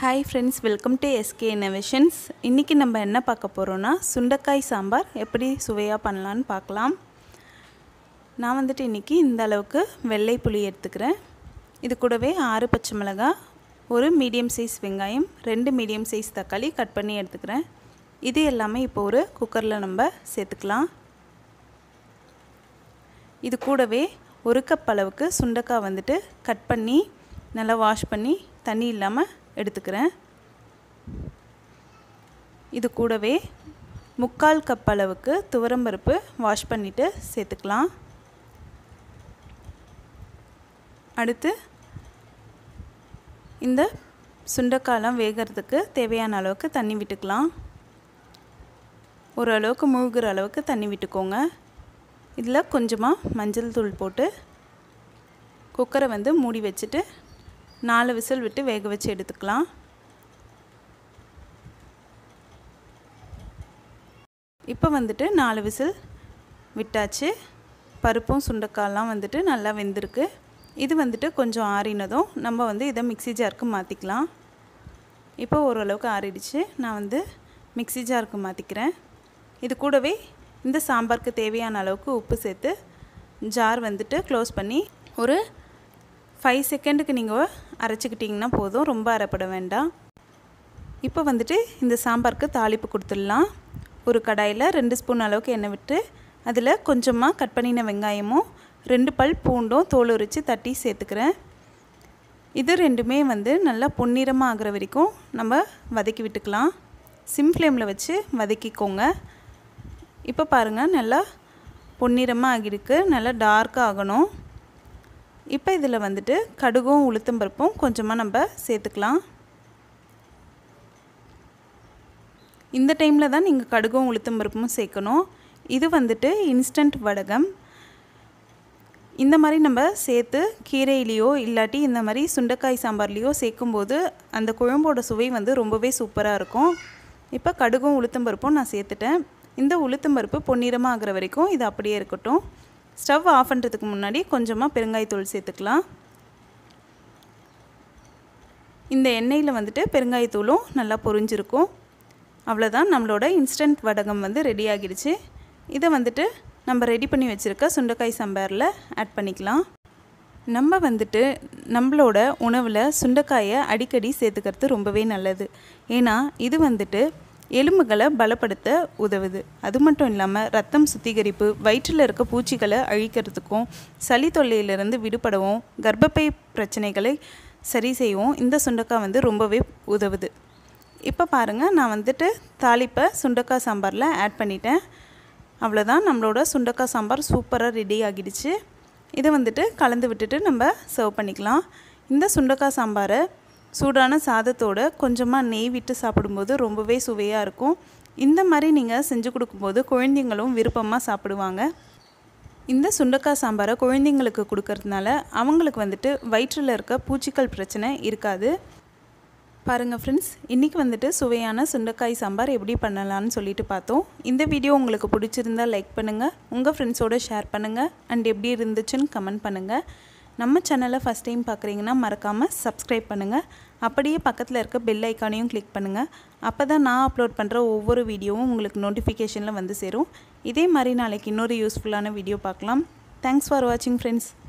hi friends welcome to SK innovations இன்றைக்கி நம்ம என்ன பார்க்க போகிறோன்னா சுண்டைக்காய் சாம்பார் எப்படி சுவையாக பண்ணலான்னு பார்க்கலாம் நான் வந்துட்டு இன்றைக்கி இந்த அளவுக்கு வெள்ளை புளி எடுத்துக்கிறேன் இது கூடவே ஆறு பச்சை மிளகாய் ஒரு மீடியம் சைஸ் வெங்காயம் ரெண்டு மீடியம் சைஸ் தக்காளி கட் பண்ணி எடுத்துக்கிறேன் இது எல்லாமே இப்போ ஒரு குக்கரில் நம்ம சேர்த்துக்கலாம் இது கூடவே ஒரு கப் அளவுக்கு சுண்டைக்காய் வந்துட்டு கட் பண்ணி நல்லா வாஷ் பண்ணி தண்ணி இல்லாமல் எடுத்துக்கிறேன் இது கூடவே முக்கால் கப் அளவுக்கு துவரம்பருப்பு வாஷ் பண்ணிவிட்டு சேர்த்துக்கலாம் அடுத்து இந்த சுண்டைக்காயெலாம் வேகிறதுக்கு தேவையான அளவுக்கு தண்ணி விட்டுக்கலாம் ஓரளவுக்கு மூழ்கிற அளவுக்கு தண்ணி விட்டுக்கோங்க இதில் கொஞ்சமாக மஞ்சள் தூள் போட்டு குக்கரை வந்து மூடி வச்சுட்டு நாலு விசில் விட்டு வேக வச்சு எடுத்துக்கலாம் இப்போ வந்துட்டு நாலு விசில் விட்டாச்சு பருப்பும் சுண்டைக்காயெலாம் வந்துட்டு நல்லா வெந்திருக்கு இது வந்துட்டு கொஞ்சம் ஆறினதும் நம்ம வந்து இதை மிக்சி ஜாருக்கு மாற்றிக்கலாம் இப்போ ஓரளவுக்கு ஆறிடுச்சு நான் வந்து மிக்சி ஜாருக்கு மாற்றிக்கிறேன் இது கூடவே இந்த சாம்பாருக்கு தேவையான அளவுக்கு உப்பு சேர்த்து ஜார் வந்துட்டு க்ளோஸ் பண்ணி ஒரு ஃபைவ் செகண்டுக்கு நீங்கள் அரைச்சிக்கிட்டிங்கன்னா போதும் ரொம்ப அரைப்பட வேண்டாம் இப்போ வந்துட்டு இந்த சாம்பாருக்கு தாளிப்பு கொடுத்துடலாம் ஒரு கடாயில் ரெண்டு ஸ்பூன் அளவுக்கு எண்ணெய் விட்டு அதில் கொஞ்சமாக கட் பண்ணின வெங்காயமும் ரெண்டு பல் பூண்டும் தோல் உரித்து தட்டி சேர்த்துக்கிறேன் இது ரெண்டுமே வந்து நல்லா பொன்னிறமாக ஆகிற வரைக்கும் நம்ம வதக்கி விட்டுக்கலாம் சிம் ஃப்ளேமில் வச்சு வதக்கிக்கோங்க இப்போ பாருங்கள் நல்லா பொன்னிறமாக ஆகிருக்கு நல்லா டார்க்காக ஆகணும் இப்போ இதில் வந்துட்டு கடுகும் உளுத்தம்பருப்பும் கொஞ்சமாக நம்ம சேர்த்துக்கலாம் இந்த டைமில் தான் நீங்கள் கடுகும் உளுத்தம்பருப்பும் சேர்க்கணும் இது வந்துட்டு இன்ஸ்டன்ட் வடகம் இந்த மாதிரி நம்ம சேர்த்து கீரையிலையோ இல்லாட்டி இந்த மாதிரி சுண்டைக்காய் சாம்பார்லேயோ சேர்க்கும்போது அந்த குழம்போட சுவை வந்து ரொம்பவே சூப்பராக இருக்கும் இப்போ கடுகும் உளுத்தம்பருப்பும் நான் சேர்த்துட்டேன் இந்த உளுத்தம்பருப்பு பொன்னிறமாக ஆகிற வரைக்கும் இது அப்படியே இருக்கட்டும் ஸ்டவ் ஆஃப் பண்ணுறதுக்கு முன்னாடி கொஞ்சமாக பெருங்காயத்தூள் சேர்த்துக்கலாம் இந்த எண்ணெயில் வந்துட்டு பெருங்காயத்தூளும் நல்லா பொரிஞ்சிருக்கும் அவ்வளோதான் நம்மளோட இன்ஸ்டன்ட் வடகம் வந்து ரெடி ஆகிடுச்சு இதை வந்துட்டு நம்ம ரெடி பண்ணி வச்சுருக்க சுண்டைக்காய் சாம்பாரில் ஆட் பண்ணிக்கலாம் நம்ம வந்துட்டு நம்மளோட உணவில் சுண்டைக்காயை அடிக்கடி சேர்த்துக்கிறது ரொம்பவே நல்லது ஏன்னா இது வந்துட்டு எலும்புகளை பலப்படுத்த உதவுது அது மட்டும் இல்லாமல் ரத்தம் சுத்திகரிப்பு வயிற்றில் இருக்க பூச்சிகளை அழிக்கிறதுக்கும் சளி தொல்லையிலிருந்து விடுபடவும் கர்ப்பப்பை பிரச்சனைகளை சரி செய்யவும் இந்த சுண்டைக்காய் வந்து ரொம்பவே உதவுது இப்போ பாருங்கள் நான் வந்துட்டு தாளிப்பை சுண்டைக்காய் சாம்பாரில் ஆட் பண்ணிட்டேன் அவ்வளோதான் நம்மளோட சுண்டைக்காய் சாம்பார் சூப்பராக ரெடி ஆகிடுச்சு இதை வந்துட்டு கலந்து விட்டுட்டு நம்ம சர்வ் பண்ணிக்கலாம் இந்த சுண்டைக்காய் சாம்பாரை சூடான சாதத்தோடு கொஞ்சமாக நெய் விட்டு சாப்பிடும்போது ரொம்பவே சுவையாக இருக்கும் இந்த மாதிரி நீங்கள் செஞ்சு கொடுக்கும்போது குழந்தைங்களும் விருப்பமாக சாப்பிடுவாங்க இந்த சுண்டைக்காய் சாம்பாரை குழந்தைங்களுக்கு கொடுக்கறதுனால அவங்களுக்கு வந்துட்டு வயிற்றில் இருக்க பூச்சிக்கல் பிரச்சனை இருக்காது பாருங்கள் ஃப்ரெண்ட்ஸ் இன்றைக்கி வந்துட்டு சுவையான சுண்டைக்காய் சாம்பார் எப்படி பண்ணலான்னு சொல்லிட்டு பார்த்தோம் இந்த வீடியோ உங்களுக்கு பிடிச்சிருந்தா லைக் பண்ணுங்கள் உங்கள் ஃப்ரெண்ட்ஸோடு ஷேர் பண்ணுங்கள் அண்ட் எப்படி இருந்துச்சுன்னு கமெண்ட் பண்ணுங்கள் நம்ம சேனலை ஃபஸ்ட் டைம் பார்க்குறீங்கன்னா மறக்காமல் சப்ஸ்கிரைப் பண்ணுங்கள் அப்படியே பக்கத்தில் இருக்க பெல் ஐக்கானையும் கிளிக் பண்ணுங்கள் அப்போ தான் நான் அப்லோட் பண்ணுற ஒவ்வொரு வீடியோவும் உங்களுக்கு நோட்டிஃபிகேஷனில் வந்து சேரும் இதே மாதிரி நாளைக்கு இன்னொரு யூஸ்ஃபுல்லான வீடியோ பார்க்கலாம் தேங்க்ஸ் ஃபார் வாட்சிங் ஃப்ரெண்ட்ஸ்